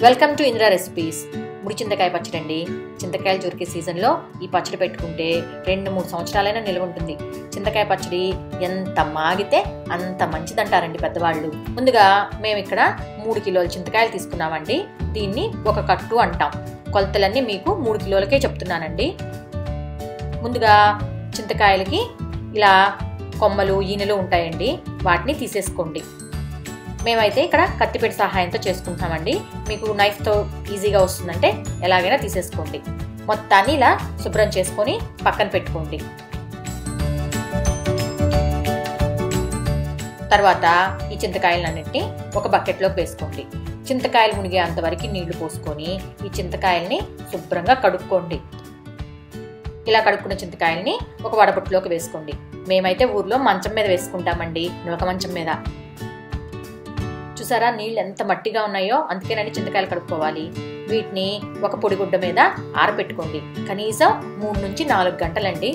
welcome to Indira recipes ముడి చింతకాయ పచ్చడి అండి చింతకాయలు దొరికే సీజన్లో ఈ పచ్చడి పెట్టుకుంటే రెండు మూడు సంవత్సరాలైనా నిల్వ ఉంటుంది చింతకాయ పచ్చడి ఎంత మాగితే అంత మంచిదంటారండి పెద్దవాళ్ళు ముందుగా మేము ఇక్కడ మూడు కిలోల చింతకాయలు తీసుకున్నామండి దీన్ని ఒక కట్టు అంటాం కొలతలన్నీ మీకు మూడు కిలోలకే చెప్తున్నానండి ముందుగా చింతకాయలకి ఇలా కొమ్మలు ఈనెలు ఉంటాయండి వాటిని తీసేసుకోండి మేమైతే ఇక్కడ కత్తిపెట్టి సహాయంతో చేసుకుంటామండి మీకు నైఫ్తో ఈజీగా వస్తుందంటే ఎలాగైనా తీసేసుకోండి మొత్తాన్ని ఇలా శుభ్రం చేసుకొని పక్కన పెట్టుకోండి తర్వాత ఈ చింతకాయలన్నింటినీ ఒక బకెట్లోకి వేసుకోండి చింతకాయలు మునిగే అంతవరకు నీళ్లు పోసుకొని ఈ చింతకాయల్ని శుభ్రంగా కడుక్కోండి ఇలా కడుక్కున్న చింతకాయల్ని ఒక వడబుట్టులోకి వేసుకోండి మేమైతే ఊర్లో మంచం మీద వేసుకుంటామండి నులక మంచం మీద చూసారా నీళ్ళు ఎంత మట్టిగా ఉన్నాయో అందుకేనండి చింతకాయలు కడుక్కోవాలి వీటిని ఒక పొడిగుడ్డ మీద ఆరబెట్టుకోండి కనీసం మూడు నుంచి నాలుగు గంటలండి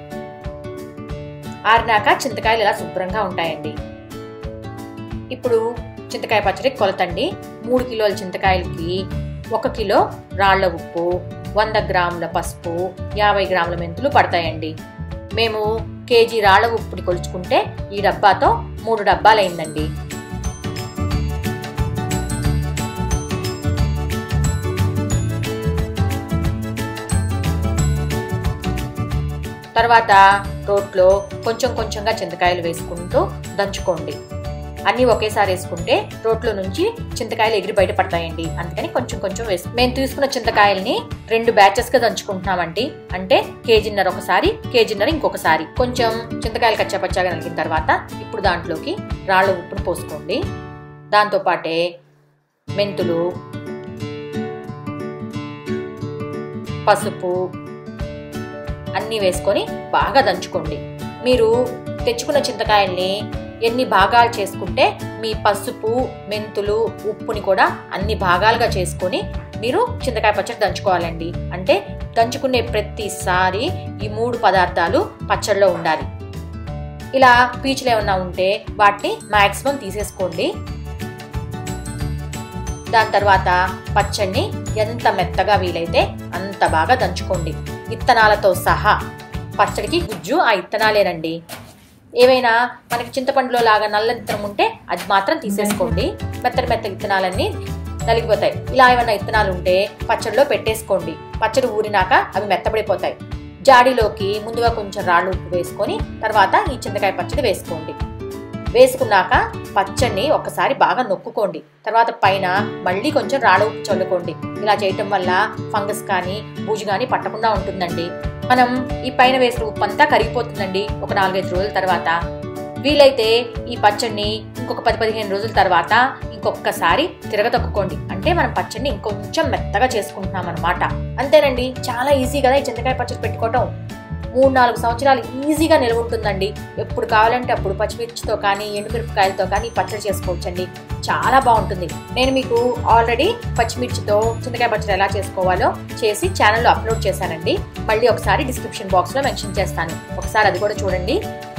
ఆరినాక చింతకాయలు ఇలా శుభ్రంగా ఉంటాయండి ఇప్పుడు చింతకాయ పచ్చడి కొలతండి మూడు కిలోల చింతకాయలకి ఒక కిలో రాళ్ల ఉప్పు వంద గ్రాముల పసుపు యాభై గ్రాముల మెంతులు పడతాయండి మేము కేజీ రాళ్ల ఉప్పుని కొలుచుకుంటే ఈ డబ్బాతో మూడు డబ్బాలైందండి తర్వాత రోట్లో కొంచెం కొంచెంగా చింతకాయలు వేసుకుంటూ దంచుకోండి అన్నీ ఒకేసారి వేసుకుంటే రోట్లో నుంచి చింతకాయలు ఎగిరి బయట పడతాయండి అందుకని కొంచెం కొంచెం వేసు మేము తీసుకున్న చింతకాయల్ని రెండు బ్యాచెస్గా దంచుకుంటున్నామండి అంటే కేజీన్నర ఒకసారి కేజీన్నర ఇంకొకసారి కొంచెం చింతకాయలు కచ్చాపచ్చాగా నలిగిన తర్వాత ఇప్పుడు దాంట్లోకి రాళ్ళ ఉప్పును పోసుకోండి దాంతోపాటే మెంతులు పసుపు అన్నీ వేసుకొని బాగా దంచుకోండి మీరు తెచ్చుకున్న చింతకాయల్ని ఎన్ని భాగాలు చేసుకుంటే మీ పసుపు మెంతులు ఉప్పుని కూడా అన్ని భాగాలుగా చేసుకొని మీరు చింతకాయ పచ్చడి దంచుకోవాలండి అంటే దంచుకునే ప్రతిసారి ఈ మూడు పదార్థాలు పచ్చడిలో ఉండాలి ఇలా పీచులు ఏమన్నా ఉంటే వాటిని మ్యాక్సిమం తీసేసుకోండి దాని తర్వాత పచ్చడిని ఎంత మెత్తగా వీలైతే అంత బాగా దంచుకోండి ఇత్తనాలతో సహా పచ్చడికి గుజ్జు ఆ ఇత్తనాలేనండి ఏవైనా మనకి చింతపండులో లాగా నల్ల విత్తనం ఉంటే అది మాత్రం తీసేసుకోండి మెత్తటి మెత్త విత్తనాలన్నీ నలిగిపోతాయి ఇలా ఏమైనా విత్తనాలు ఉంటే పచ్చడిలో పెట్టేసుకోండి పచ్చడి ఊరినాక అవి మెత్తబడిపోతాయి జాడీలోకి ముందుగా కొంచెం రాళ్ళు ఉప్పు వేసుకొని తర్వాత ఈ చింతకాయ పచ్చడి వేసుకోండి వేసుకున్నాక పచ్చడిని ఒకసారి బాగా నొక్కుకోండి తర్వాత పైన మళ్ళీ కొంచెం రాళ్ళ ఉప్పు చల్లుకోండి ఇలా చేయటం వల్ల ఫంగస్ కానీ బూజు కానీ పట్టకుండా ఉంటుందండి మనం ఈ పైన వేసిన ఉప్పు అంతా కరిగిపోతుందండి ఒక నాలుగైదు రోజుల తర్వాత వీలైతే ఈ పచ్చడిని ఇంకొక పది పదిహేను రోజుల తర్వాత ఇంకొకసారి తిరగతొక్కుకోండి అంటే మనం పచ్చడిని ఇంకొంచెం మెత్తగా చేసుకుంటున్నాం అనమాట అంతేనండి చాలా ఈజీ కదా ఈ చింతకాయ పచ్చడి పెట్టుకోవటం మూడు నాలుగు సంవత్సరాలు ఈజీగా నిల్వ ఉంటుందండి ఎప్పుడు కావాలంటే అప్పుడు పచ్చిమిర్చితో కానీ ఎండుమిరపకాయలతో కానీ పచ్చడి చేసుకోవచ్చండి చాలా బాగుంటుంది నేను మీకు ఆల్రెడీ పచ్చిమిర్చితో చింతకాయ పచ్చడి ఎలా చేసుకోవాలో చేసి ఛానల్లో అప్లోడ్ చేశానండి మళ్ళీ ఒకసారి డిస్క్రిప్షన్ బాక్స్లో మెన్షన్ చేస్తాను ఒకసారి అది కూడా చూడండి